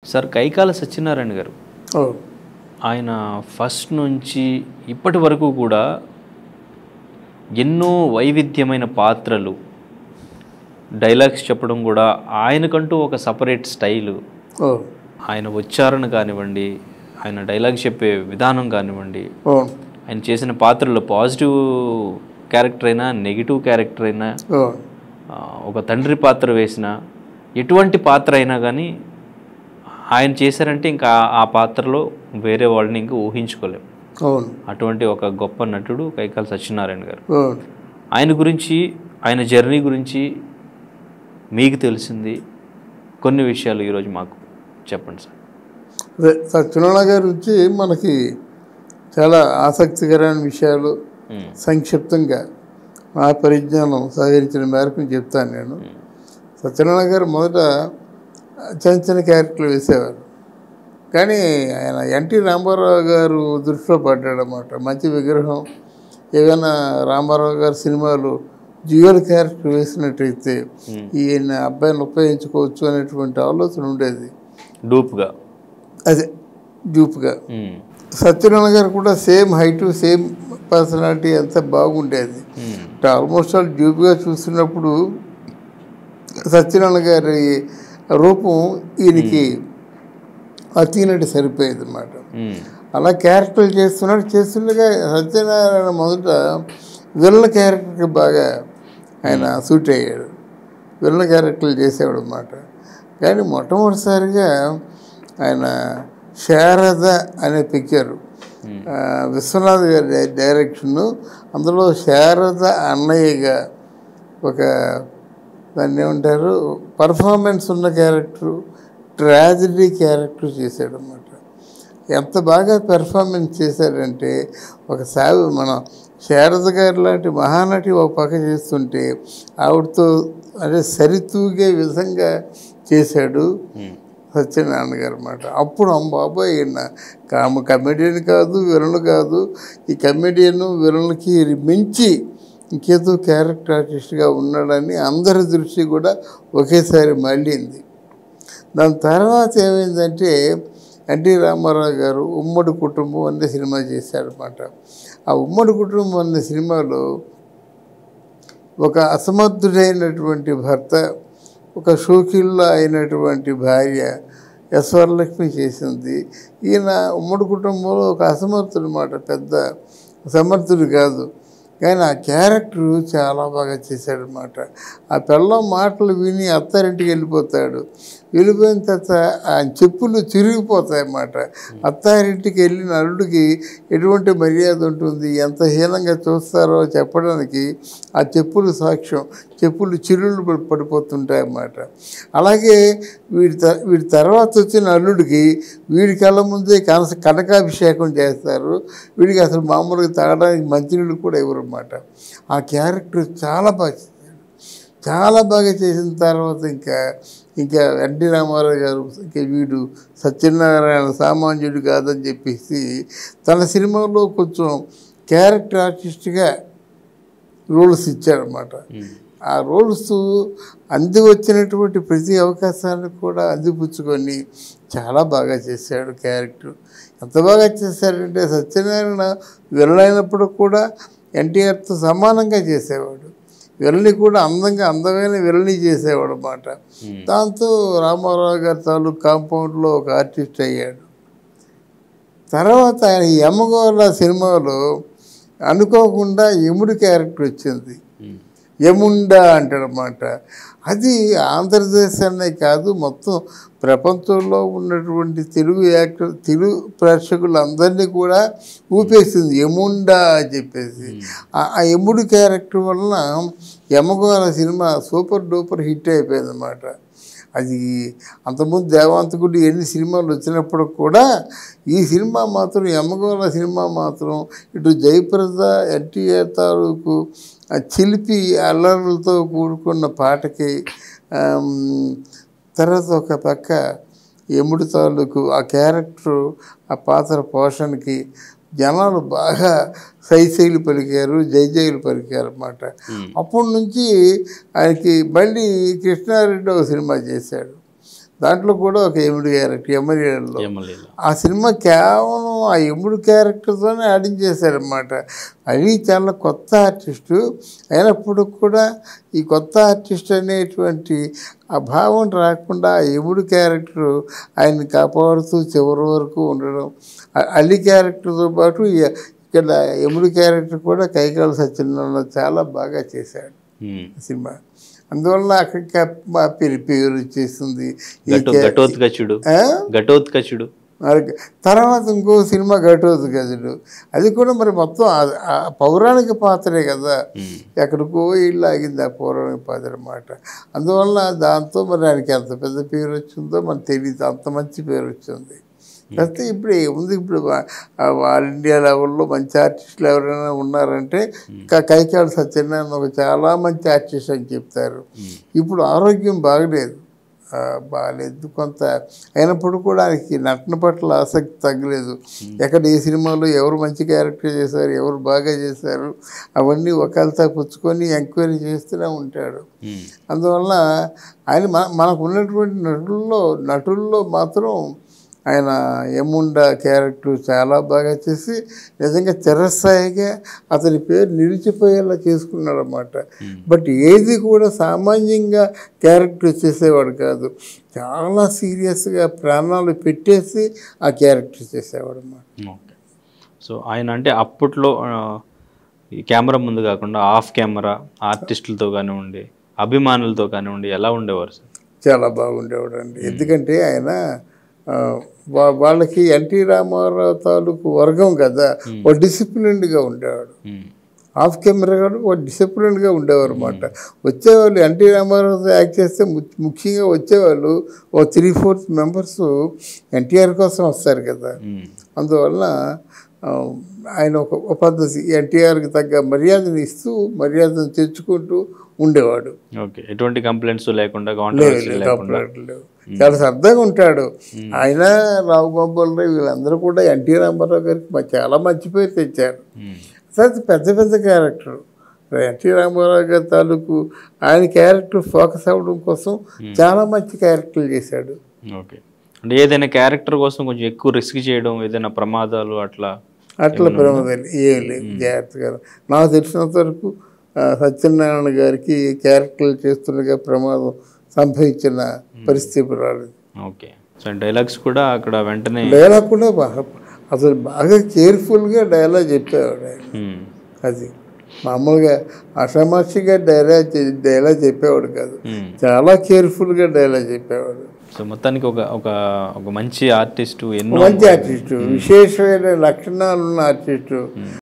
Sir Kaikala Satyanarayana గారు ఓ ఆయన first నుంచి ఇప్పటి వరకు కూడా ఎన్నో వైవిధ్యమైన పాత్రలు డైలాగ్స్ చెప్పడం కూడా ఆయనకంటూ ఒక సపరేట్ స్టైలు ఓ ఆయన ఉచ్చారణ కానివ్వండి ఆయన డైలాగ్ చెప్పే విధానం కానివ్వండి ఓ ఆయన చేసిన పాత్రలో పాజిటివ్ క్యారెక్టర్ అయినా నెగిటివ్ క్యారెక్టర్ అయినా ఓ ఆ, ఒక తండ్రి పాత్ర వేసిన ఎటువంటి పాత్ర అయినా కానీ ఆయన చేశారంటే ఇంకా ఆ- ఆ పాత్రలో వేరే వాళ్ళని ఇంకా ఊహించుకోలేం అవును అటువంటి ఒక గొప్ప నటుడు కైకాల సత్యనారాయణ గారు ఓ ఆయన గురించి ఆయన జర్నీ గురించి మీకు తెలిసింది కొన్ని విషయాలు ఈరోజు మాకు చెప్పండి సార్ అదే సత్యనారాయణ గారి గురించి మనకి చాలా ఆసక్తికరమైన విషయాలు ఉమ్, సంక్షిప్తంగా నా పరిజ్ఞానం సహకరించిన మేరకు నేను చెప్తాను నేను సత్యనారాయణ గారు మొదట చిన్న చిన్న క్యారెక్టర్లు వేసేవారు కానీ ఆయన ఎన్టీ రామారావు గారు దృష్టిలో పడ్డాడనమాట మంచి విగ్రహం ఏదైనా రామారావు గారి సినిమాలు డ్యూయల్ క్యారెక్టర్ వేసినట్టయితే ఈయన అబ్బాయిని ఉపయోగించుకోవచ్చు అనేటువంటి ఆలోచన ఉండేది డూప్గా అదే డూప్గా ఉమ్, సత్యనారాయణ గారు కూడా సేమ్ హైట్ సేమ్ పర్సనాలిటీ అంతా బాగుండేది ఉమ్, ఆల్మోస్ట్ ఆల్ డ్యూప్గా చూస్తున్నప్పుడు సత్యనారాయణ గారి రూపం ఈయనకి అతికినట్టు సరిపోయేది అన్నమాట ఉమ్, అలా క్యారెక్టర్లు చేస్తున్నాడు చేస్తుండగా సత్యనారాయణ మొదట విల్ల క్యారెక్టర్కి బాగా ఆయన సూట్ అయ్యాడు విల్ల క్యారెక్టర్లు చేసేవాడు అనమాట కానీ మొట్టమొదటిసారిగా ఆయన శారద అనే పిక్చర్ విశ్వనాథ్ గారి డై- డైరెక్షను అందులో శారద అన్నయ్యగా ఒక దాన్ని ఏమంటారు పర్ఫార్మెన్స్ ఉన్న క్యారెక్టరు ట్రాజడీ క్యారెక్టర్ చేశాడు అనమాట ఎంత బాగా పెర్ఫార్మెన్స్ చేశాడంటే ఒక సావి మన శారద గారు లాంటి మహానటి ఒక పక్క చేస్తుంటే ఆవిడతో అదే సరితూగే విధంగా చేశాడు ఉమ్, సత్యనారాయణ గారు అనమాట అప్పుడు అమ్మ బాబాయ్ ఈయన కామ కమెడియన్ కాదు విలన్ కాదు ఈ కమెడియన్ విలన్కి మించి ఇంకేదో క్యారెక్టర్ ఆర్టిస్ట్గా ఉన్నాడని అందరి దృష్టి కూడా ఒకేసారి మళ్ళీంది దాని తర్వాత ఏమైందంటే ఎన్టీ రామారావు గారు ఉమ్మడి కుటుంబం అనే సినిమా చేశాడనమాట ఆ ఉమ్మడి కుటుంబం అనే సినిమాలో ఒక అసమర్థుడైనటువంటి భర్త ఒక షోకిల్లో అయినటువంటి భార్య యశ్వరలక్ష్మి చేసింది ఈయన ఉమ్మడి కుటుంబంలో ఒక అసమర్థుడు మాట పెద్ద సమర్థుడు కాదు కానీ ఆ క్యారెక్టర్ చాలా బాగా చేశాడనమాట ఆ పిల్లం మాటలు విని అత్తారింటికి వెళ్ళిపోతాడు వెళ్ళిపోయిన తర్వాత ఆ చెప్పులు చిరిగిపోతాయి అన్నమాట అత్తారింటికి వెళ్ళిన అల్లుడికి ఎటువంటి మర్యాద ఉంటుంది ఎంత హీనంగా చూస్తారో చెప్పడానికి ఆ చెప్పులు సాక్ష్యం చెప్పులు చిరులు పడి- పడిపోతుంటాయి అన్నమాట అలాగే వీడి త- వీడి తర్వాత వచ్చిన అల్లుడికి వీడి కళ్ళ ముందే కనస కనకాభిషేకం చేస్తారు వీడికి అసలు మామూలుగా తాగడానికి మంచినీళ్ళు కూడా ఇవ్వరు అన్నమాట ఆ క్యారెక్టర్ చాలా బాగా చేశాడు. చాలా బాగా చేసిన తర్వాత ఇంకా ఇంకా ఎన్టీ రామారావు గారు ఇంకా వీడు సత్యనారాయణ సామాన్యుడు కాదని చెప్పేసి తన సినిమాలో కొంచెం క్యారెక్టర్ ఆర్టిస్ట్గా రోల్స్ ఇచ్చాడనమాట ఉమ్, ఆ రోల్స్ అంది వచ్చినటువంటి ప్రతి అవకాశాన్ని కూడా అందిపుచ్చుకొని చాలా బాగా చేశాడు క్యారెక్టర్ ఎంత బాగా చేశాడంటే సత్యనారాయణ విరలైనప్పుడు కూడా ఎన్టీఆర్తో సమానంగా చేసేవాడు విరళి కూడా అందంగా అందమైన విరళి చేసేవాడు అన్నమాట ఉమ్, దాంతో రామారావు గారి తాలూకు కాంపౌండ్లో ఒక ఆర్టిస్ట్ అయ్యాడు తర్వాత ఆయన యమగోళ సినిమాలో అనుకోకుండా యముడి క్యారెక్టర్ వచ్చింది ఉమ్, యముండా అంటాడనమాట అది ఆంధ్రదేశాన్నే కాదు మొత్తం ప్రపంచంలో ఉన్నటువంటి తెలుగు యాక్టర్ తెలుగు ప్రేక్షకులందరినీ కూడా ఊపేసింది యముండా అని చెప్పేసి ఆ- ఆ యముడు క్యారెక్టర్ వలన Yamagola cinema super duper hit అయిపోయింది అనమాట అది అంతకుముందు దేవాంతకుడు ఎన్ని సినిమాలు వచ్చినప్పుడు కూడా ఈ సినిమా మాత్రం యమగోళ సినిమా మాత్రం ఇటు జయప్రద ఎన్టీఆర్ తాలూకు ఆ చిలిపి అల్లర్లతో కూడుకున్న పాటకి ఆమ్, తర్వాత ఒక పక్క యముడి తాలూకు ఆ క్యారెక్టర్ ఆ పాత్ర పోషణకి జనాలు బాగా సైశైలు పలికారు జై జైలు పలికారు అన్నమాట అప్పటి నుంచి ఆయనకి మళ్ళీ కృష్ణారెడ్డి ఒక సినిమా చేశాడు దాంట్లో కూడా ఒక ఎముడు క్యారెక్టర్ ఎమ్మెల్యేలో ఎమ్మెల్యేలో ఆ సినిమా కేవలం ఆ ఎముడు క్యారెక్టర్తోనే ఆడించేశారనమాట అది చాలా కొత్త ఆర్టిస్టు అయినప్పుడు కూడా ఈ కొత్త ఆర్టిస్ట్ అనేటువంటి ఆ భావం రాకుండా ఆ ఎముడు క్యారెక్టర్ ఆయన్ని కాపాడుతూ చివరి వరకు ఉండడం ఆ అల్లి క్యారెక్టర్తో పాటు ఈ- ఇక్కడ ఎముడు క్యారెక్టర్ కూడా కైకాల సత్యనారాయణ చాలా బాగా చేశాడు ఉమ్. సినిమా అందువల్ల అక్కడికి మా పేరు పేరు వచ్చేసింది ఈ ఘటో క్యా- ఘటోత్కచుడు ఆ? ఘటోత్కచుడు మరి తర్వాత ఇంకో సినిమా ఘటోదు గదుడు అది కూడా మరి మొత్తం ఆ- ఆ పౌరాణిక పాత్రే కదా ఉమ్. ఎక్కడికో ఇల్లు ఆగింది ఆ పౌరాణిక పాత్ర అన్నమాట అందువల్ల దాంతో మరి ఆయనకి ఎంత పెద్ద పేరు వచ్చిందో మనకు తెలియదు అంత మంచి పేరు వచ్చింది కాకపోతే ఇప్పుడు ఏముంది ఇప్పుడు వా- ఆ ఆల్ ఇండియా లెవెల్లో మంచి ఆర్టిస్టులు ఎవరైనా ఉన్నారంటే క- కైకాడు సత్యనారాయణ ఒక చాలా మంచి ఆర్టిస్ట్ అని చెప్తారు ఇప్పుడు ఆరోగ్యం బాగలేదు ఆ, బాగాలేదు కొంత అయినప్పుడు కూడా ఆయనకి నటన పట్ల ఆసక్తి తగ్గలేదు ఎక్కడ ఏ సినిమాలో ఎవరు మంచి క్యారెక్టర్ చేశారు ఎవరు బాగా చేశారు అవన్నీ ఒకళ్ళతో పుచ్చుకొని ఎంక్వైరీ చేస్తూనే ఉంటాడు ఉమ్. అందువల్ల ఆయన మన మనకు ఉన్నటువంటి నటుల్లో నటుల్లో మాత్రం ఆయన యముండా క్యారెక్టర్ చాలా బాగా చేసి నిజంగా చిరస్థాయిగా అతని పేరు నిలిచిపోయేలా చేసుకున్నాడు అనమాట బట్ ఏది కూడా సామాన్యంగా క్యారెక్టర్ చేసేవాడు కాదు చాలా సీరియస్గా ప్రాణాలు పెట్టేసి ఆ క్యారెక్టర్ చేసేవాడు అన్నమాట ఓకే సో ఆయన అంటే అప్పట్లో ఆ, ఈ కెమెరా ముందు కాకుండా ఆఫ్ కెమెరా ఆర్టిస్టులతో కానివ్వండి అభిమానులతో కానివ్వండి ఎలా ఉండేవారు సార్ చాలా బాగుండేవాడు అండి ఎందుకంటే ఆయన ఆ, వా- వాళ్ళకి ఎన్టీ రామారావు తాలూకు వర్గం కదా ఒక డిసిప్లిన్డ్గా ఉండేవాడు ఉమ్. ఆఫ్ కెమెరా కూడా ఒక డిసిప్లిన్డ్గా ఉండేవారు అనమాట వచ్చేవాళ్ళు ఎన్టీ రామారావు యాక్ట్ చేస్తే ము- ముఖ్యంగా వచ్చేవాళ్ళు ఓ త్రీ ఫోర్త్ మెంబర్స్ ఎన్టీఆర్ కోసం వస్తారు కదా ఉమ్. అందువల్ల ఆ, ఆయన ఒక ఒక పద్ధతి ఎన్టీఆర్కి తగ్గ మర్యాదను ఇస్తూ మర్యాదను తెచ్చుకుంటూ ఉండేవాడు ఓకే ఎటువంటి కంప్లైంట్స్ లేకుండా కాంట్రవర్సీ లేకుండా కంప్లైంట్లు లేవు. చాలా సరదాగా ఉంటాడు ఆయన రావు గోపాల్ రావు వీళ్ళందరూ కూడా ఎన్టీ రామారావు గారికి మ- చాలా మంచి పేరు తెచ్చారు ఉమ్. తర్వాత పెద్ద పెద్ద క్యారెక్టర్ ఎన్టీ రామారావు గారి తాలూకు ఆయన క్యారెక్టర్ ఫోకస్ అవ్వడం కోసం చాలా మంచి క్యారెక్టర్లు చేశాడు ఓకే అంటే ఏదైనా క్యారెక్టర్ కోసం కొంచెం ఎక్కువ రిస్క్ చేయడం ఏదైనా ప్రమాదాలు అట్లా అట్లా ప్రమాదాలు ఏం లేదు జాగ్రత్తగా నాకు తెలిసినంత వరకు ఆ, సత్యనారాయణ గారికి క్యారెక్టర్లు చేస్తుండగా ప్రమాదం సంభవించిన పరిస్థితి రాలేదు ఓకే సో డైలాగ్స్ కూడా అక్కడ వెంటనే డైలాగ్ కూడా బాగా అసలు బాగా కేర్ఫుల్గా డైలాగ్ చెప్పేవాడు ఆయన ఉమ్. అది మామూలుగా అసమాషిగా డైలాగ్ చె- డైలాగ్ చెప్పేవాడు కాదు ఉమ్. చాలా కేర్ఫుల్గా డైలాగ్ చెప్పేవాడు సో మొత్తానికి ఒక ఒక ఒక మంచి ఆర్టిస్టు ఎన్నో మంచి ఆర్టిస్టు విశేషమైన లక్షణాలు ఉన్న ఆర్టిస్టు